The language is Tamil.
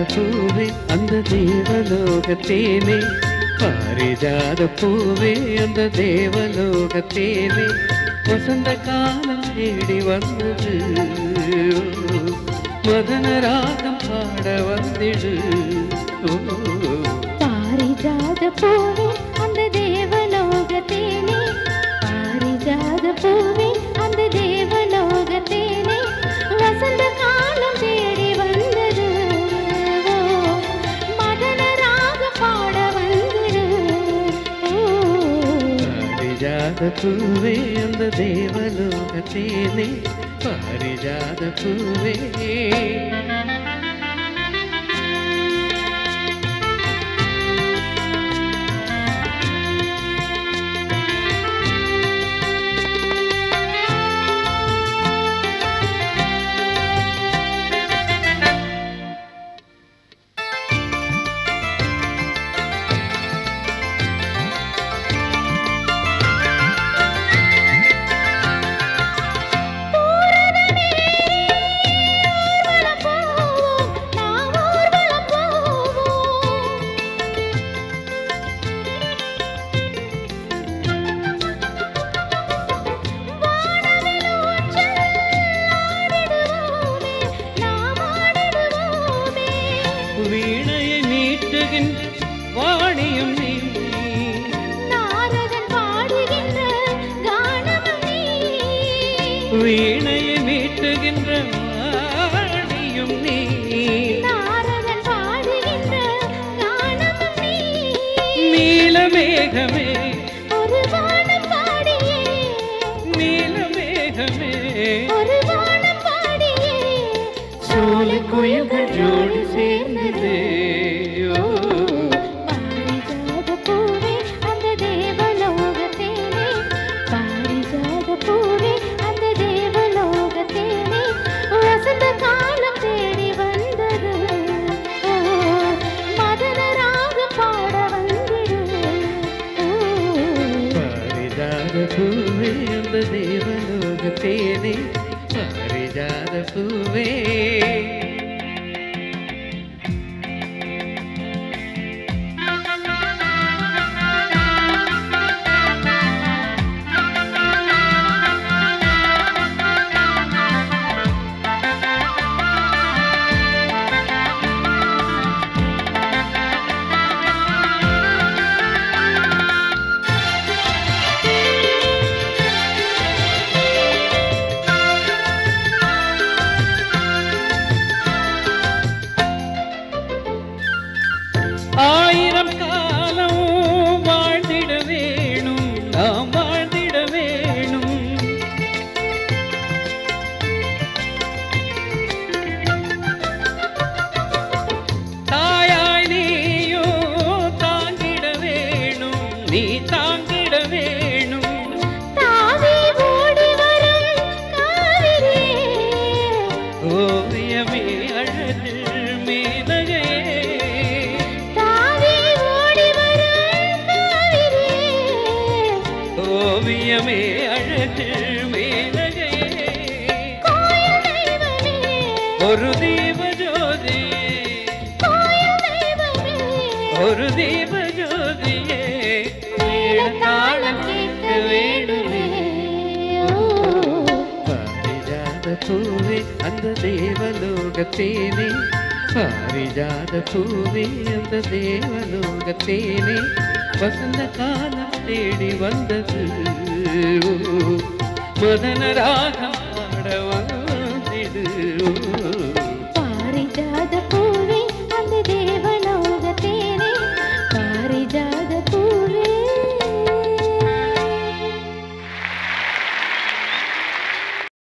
பூவே அந்த தேவலோகத்தேனே பாரிஜாத பூவே அந்த தேவலோகத்தேனே வசந்த காலம் தேடி வந்தது மதன ராகம் பாட வந்திடு ஓ பாரிஜாத பூவே அந்த தேவலோகத்தேனே பாரிஜாத பூவே அந்த தேவலோகத்தேனே வசந்த காலம் தேடி வந்தது ஓ, மதன ராக பாட வந்திடு ஓ. பாரிஜாத பூவே அந்த தேவலோகத்தேனே பாரிஜாத பூவே ஊர்வலம் போவோம், நாம் ஊர்வலம் போவோம். வானவில் ஊஞ்சல் ஆடிடுவோமே, நாம் ஆடிடுவோமே. வீணையை மீட்டுகின்ற வாணியும் நீ நாரதன் பாடுகின்ற கானமும் நீ. வீணையை மீட்டுகின்ற வாணியும் நீ நாரதன் பாடுகின்ற கானமும் நீ. நீலமேகமே ஒரு வானம் பாடியே நீலமேகமே ஒரு வானம் பாடியே சோலை குயில்கள் ஜோடி சேர்ந்தது ஓ, பாரிஜாத பூவே அந்த தேவலோகத்தேனே பாரிஜாத பூவே அந்த தேவலோகத்தேனே வசந்த காலம் தேடி வந்தது ஓ, மதன ராக பாட வந்திடு ஓ. பாரிஜாத பூவே அந்த தேவலோகத்தேனே பாரிஜாத பூவே ஆயிரம் காலம் வாழ்ந்திட வேணும் நாம் வாழ்ந்திட வேணும் தாயாய் நீயோ தாங்கிட வேணும் நீ தாங்கிட வேணும் தாவி ஓடி வரும் காவிரியே ஓவியமே அழகு மேனகே தாவி ஓடி வரும் காவிரியே ஓவியமே அழகு மேனகே கோயில் தெய்வமே ஒரு தீப ஜோதி கோயில் தெய்வமே ஒரு தீப ஜோதியே மேளதாளம் கேட்க வேணுமே ஓ பாரிஜாத பூவே அந்த தேவலோகத்தேனே பாரிஜாத பூவே அந்த தேவலோகத்தேனே வசந்த காலம் தேடி வந்தது ஓ, மதன ராக